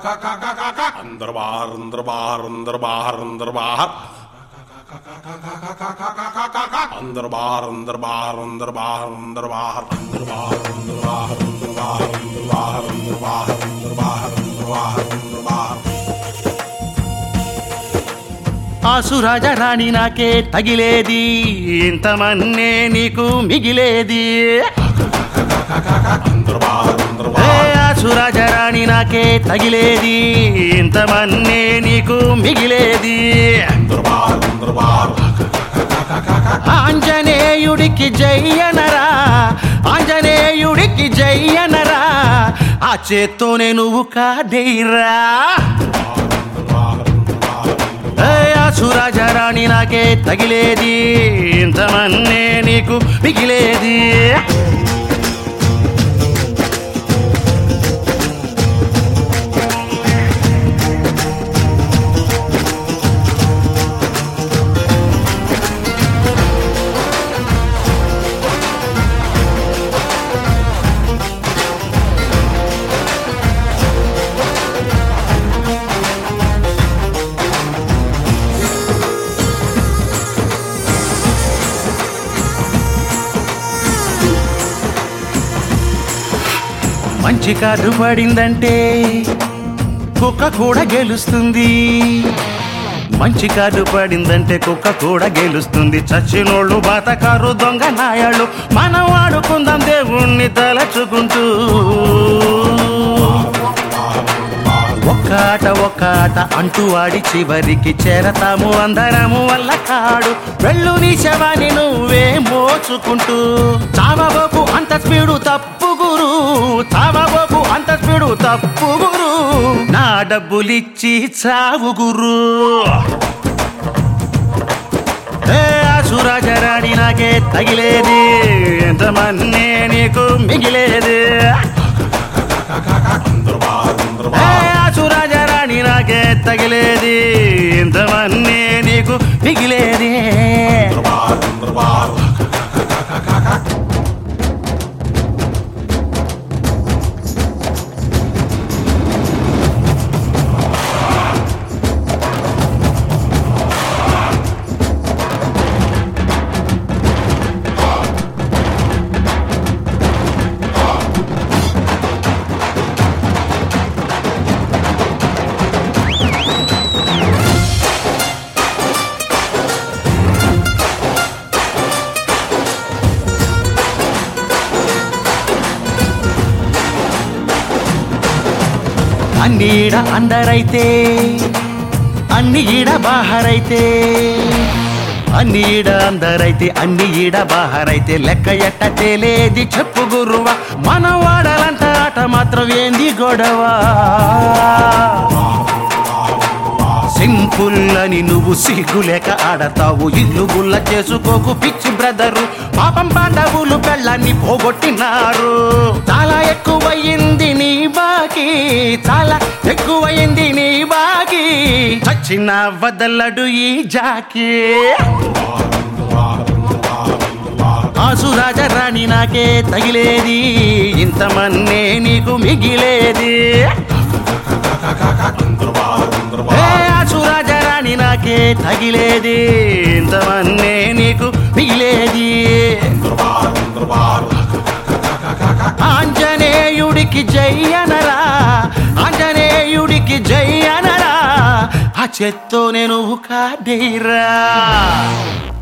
अंदर बाहर अंदर बाहर अंदर बाहर अंदर बाहर अंदर बाहर अंदर बाहर अंदर बाहर अंदर बाहर अंदर बाहर अंदर बाहर अंदर बाहर अंदर बाहर अंदर बाहर अंदर बाहर अंदर बाहर अंदर बाहर ఆసురాజ రాణి నాకే తగిలేది ఇంతమన్నే నీకు మిగిలేది अंदर बाहर अंदर ఏ बाहर ఆసురాజ రాణి నాకే తగిలేది ఇంతమన్నే నీకు మిగిలేది अंदर बाहर अंदर बाहर ఆంజనేయుడికి జయ్యనరా ఆంజనేయుడికి జయ్యనరా ఆ చేత్తోనే నువ్వు కాదేరా సురాజరాణి నాకే తగిలేది ఇంతమన్నే నీకు మిగిలేది మంచి కార్డు పడిందంటే కుక్క కూడా గెలుస్తుంది మంచి కార్డు పడిందంటే కుక్క కూడా గెలుస్తుంది చచ్చినోళ్ళు బాతకారు దొంగ నాయాళ్ళు మనం ఆడుకుందాం దేవుణ్ణి తలచుకుంటూ ఒక్క ఆట ఒక్క ఆట అంటూ ఆడి చివరికి చేరతాము అందరము వల్ల కాడు వెళ్ళు నీ శవాన్ని నువ్వే మోచుకుంటూ చావబోకు అంత స్పీడు తప్పు గురు చావబోకు అంత స్పీడు తప్పు గురు నా డబ్బులిచ్చి చావు గురు ఏ సురాజరాణి నాకే తగిలేది ఎంతమన్నే నీకు మిగిలేది अंदर बाहर अंदर ఏ సురాజరాణి నాకే తగిలేది ఇంతమన్నే నీకు మిగిలేది बाहर अंदर बाहर అన్ని ఈడ అందరైతే అన్ని ఈడ బాహరైతే అన్ని ఈడ అందరైతే అన్ని ఈడ బాహరైతే లెక్క ఎట్ట తేలేది చెప్పు గురువ మనం వాడాలంట ఆట మాత్రం ఏంది గొడవ సింపుల్ అని నువ్వు సిగ్గులేక ఆడతావు ఇల్లు గుల్ల చేసుకోకు పిచ్చి బ్రదరు పాపం పాండవులు పెళ్ళాన్ని పోగొట్టినారు చాలా ఎక్కువయింది నీ బాకి చాలా ఎక్కువయింది నీ బాకి చచ్చిన వదలడు ఈ జాకి ఆసురాజ రాణి నాకే తగిలేది ఇంతమన్నే నీకు మిగిలేది अंदर बाहर अंदर ఏ बाहर ఆసురాజ రాణి నాకే తగిలేది ఇంతమన్నే నీకు మిగిలేది अंदर बाहर अंदर बाहर ఆంజనేయుడికి జై అనరా ఆంజనేయుడికి జై అనరా ఆ చెత్తో నేను కాదేరా